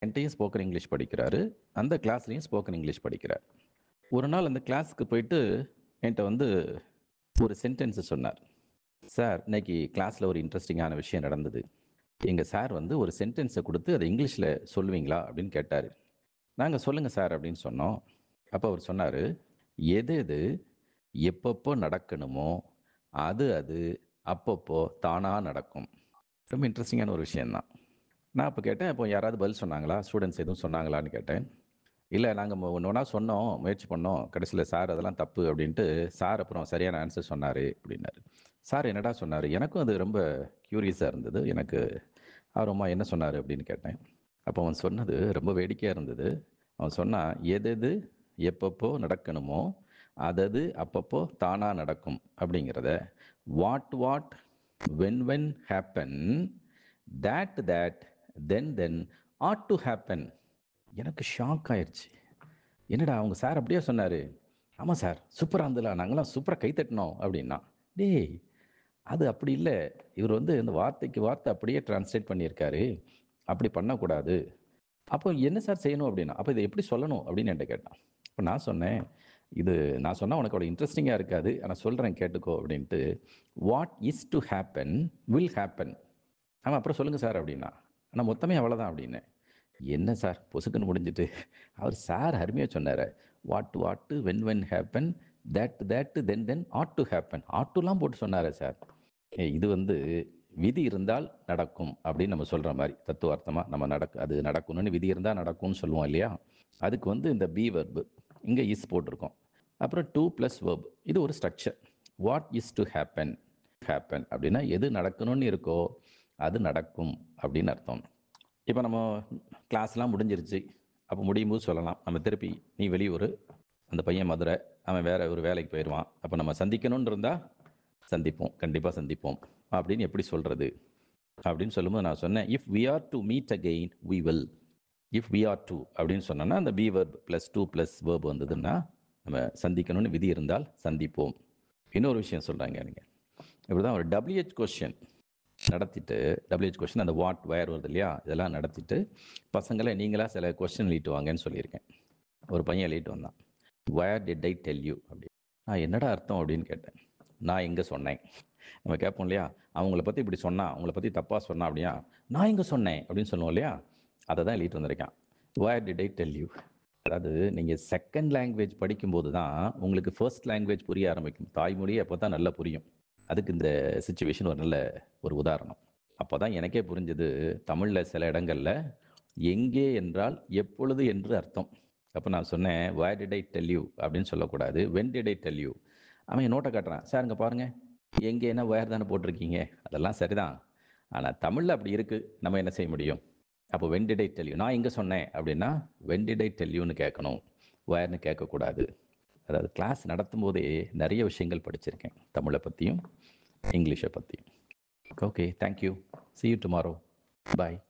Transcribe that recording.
என்கிட்டயும் spoken English படிக்கிறாரு அந்த கிளாஸ்லேயும் ஸ்போக்கன் இங்கிலீஷ் படிக்கிறார் ஒரு நாள் அந்த கிளாஸ்க்கு போயிட்டு என்கிட்ட வந்து ஒரு சென்டென்ஸ் சொன்னார் சார் இன்னைக்கு கிளாஸில் ஒரு இன்ட்ரெஸ்டிங்கான விஷயம் நடந்தது எங்கள் சார் வந்து ஒரு சென்டென்ஸை கொடுத்து அதை இங்கிலீஷில் சொல்லுவீங்களா அப்படின்னு கேட்டார் நாங்கள் சொல்லுங்கள் சார் அப்படின்னு சொன்னோம் அப்போ அவர் சொன்னார் எது எது எப்பப்போ நடக்கணுமோ அது அது அப்பப்போ தானாக நடக்கும் ரொம்ப இன்ட்ரெஸ்டிங்கான ஒரு விஷயந்தான் நான் அப்போ கேட்டேன் இப்போ யாராவது பதில் சொன்னாங்களா ஸ்டூடெண்ட்ஸ் எதுவும் சொன்னாங்களான்னு கேட்டேன் இல்லை நாங்கள் ஒன்று ஒன்றா சொன்னோம் முயற்சி பண்ணோம் கடைசியில் சார் அதெல்லாம் தப்பு அப்படின்ட்டு சார் அப்புறம் சரியான ஆன்சர் சொன்னார் அப்படின்னாரு சார் என்னடா சொன்னார் எனக்கும் அது ரொம்ப க்யூரியஸாக இருந்தது எனக்கு ஆர்வமா என்ன சொன்னார் அப்படின்னு கேட்டேன் அப்போ அவன் சொன்னது ரொம்ப வேடிக்கையாக இருந்தது அவன் சொன்னான் எது எது எப்பப்போ நடக்கணுமோ அதது அப்பப்போ தானாக நடக்கும் அப்படிங்கிறத what what when when happen that that then then had to happen எனக்கு ஷாக் ஆயிடுச்சு என்னடா அவங்க சார் அப்படியே சொன்னார் ஆமாம் சார் சூப்பராக இருந்தல நாங்களாம் சூப்பராக கை தட்டினோம் அப்படின்னா டேய் அது அப்படி இல்லை இவர் வந்து இந்த வார்த்தைக்கு வார்த்தை அப்படியே டிரான்ஸ்லேட் பண்ணியிருக்காரு அப்படி பண்ணக்கூடாது அப்போ என்ன சார் செய்யணும் அப்படின்னா அப்போ இதை எப்படி சொல்லணும் அப்படின்னு என்கிட்ட கேட்டான் இப்போ நான் சொன்னேன் இது நான் சொன்னால் உனக்கு அவ்வளோ இன்ட்ரெஸ்டிங்காக இருக்காது ஆனால் சொல்கிறேன் கேட்டுக்கோ அப்படின்ட்டு what is to happen will happen ஆமாம் அப்புறம் சொல்லுங்கள் சார் அப்படின்னா ஆனால் மொத்தமே அவ்வளோதான் அப்படின்னு என்ன சார் பொசுக்குன்னு முடிஞ்சிட்டு அவர் சார் அருமையாக சொன்னார் what what when when happen that that then then had to happen ஆட்டுலாம் போட்டு சொன்னாரே சார் இது வந்து விதி இருந்தால் நடக்கும் அப்படின்னு நம்ம சொல்கிற மாதிரி தத்துவார்த்தமாக நம்ம நடக்கு அது நடக்கணும்னு விதி இருந்தால் நடக்கும்னு சொல்லுவோம் இல்லையா அதுக்கு வந்து இந்த பி வெர்பு இங்கே இஸ் போட்டிருக்கோம் அப்புறம் டூ ப்ளஸ் வெர்ப் இது ஒரு structure what is to happen happen அப்படின்னா எது நடக்கணும்னு இருக்கோ அது நடக்கும் அப்படின்னு அர்த்தம் இப்போ நம்ம கிளாஸ்லாம் முடிஞ்சிருச்சு அப்போ முடியும் போது சொல்லலாம் நம்ம திருப்பி நீ வெளியூர் அந்த பையன் மதுரை அவன் வேற ஒரு வேலைக்கு போயிடுவான் அப்போ நம்ம சந்திக்கணும்னு இருந்தால் சந்திப்போம் கண்டிப்பாக சந்திப்போம் அப்படின்னு எப்படி சொல்கிறது அப்படின்னு சொல்லும்போது நான் சொன்னேன் if we are to meet again we will if we are to அப்படின்னு சொன்னோன்னா அந்த be verb plus to plus verb வந்ததுன்னா நம்ம சந்திக்கணும்னு விதி இருந்தால் சந்திப்போம் இன்னொரு விஷயம் சொல்கிறாங்க நீங்கள் இப்படி தான் ஒரு டபிள்யூஹெச் கொஸ்டின் நடத்திட்டு டபிள்யூஹெச் கொஸ்டின் அந்த வாட் வயர் வருது இல்லையா இதெல்லாம் நடத்திட்டு பசங்களை நீங்களாக சில கொஸ்டின் எழுதிட்டு வாங்கன்னு சொல்லியிருக்கேன் ஒரு பையன் எழுதிட்டு வந்தான் where did I tell you அப்படி நான் என்னடா அர்த்தம் அப்படின்னு கேட்டேன் நான் எங்கே சொன்னேன் நம்ம கேட்போம் இல்லையா அவங்கள பற்றி இப்படி சொன்னா அவங்கள பற்றி தப்பாக சொன்னா அப்படியா நான் எங்கே சொன்னேன் அப்படின்னு சொல்லுவோம் இல்லையா அதை தான் எழுதிட்டு வந்திருக்கேன் where did I tell you அதாவது நீங்கள் செகண்ட் லாங்குவேஜ் படிக்கும்போது தான் உங்களுக்கு ஃபர்ஸ்ட் லாங்குவேஜ் புரிய ஆரம்பிக்கும் தாய்மொழி அப்போ தான் நல்லா புரியும் அதுக்கு இந்த சுச்சுவேஷன் ஒரு நல்ல ஒரு உதாரணம் அப்போ தான் எனக்கே புரிஞ்சது தமிழில் சில இடங்களில் எங்கே என்றால் எப்பொழுது என்று அர்த்தம் அப்போ நான் சொன்னேன் where did I tell you அப்படின்னு சொல்லக்கூடாது when did I tell you அவன் என் நோட்டை காட்டுறான் சார் இங்கே பாருங்கள் எங்கே என்ன வயர் தானே போட்டிருக்கீங்க அதெல்லாம் சரிதான் ஆனால் தமிழில் அப்படி இருக்குது நம்ம என்ன செய்ய முடியும் அப்போ when did I tell you நான் எங்கே சொன்னேன் அப்படின்னா when did I tell youன்னு கேட்கணும் வயர்னு கேட்கக்கூடாது அதாவது கிளாஸ் நடத்தும் போதே நிறைய விஷயங்கள் படிச்சிருக்கேன் தமிழை பற்றியும் இங்கிலீஷை பற்றியும் okay thank you see you tomorrow bye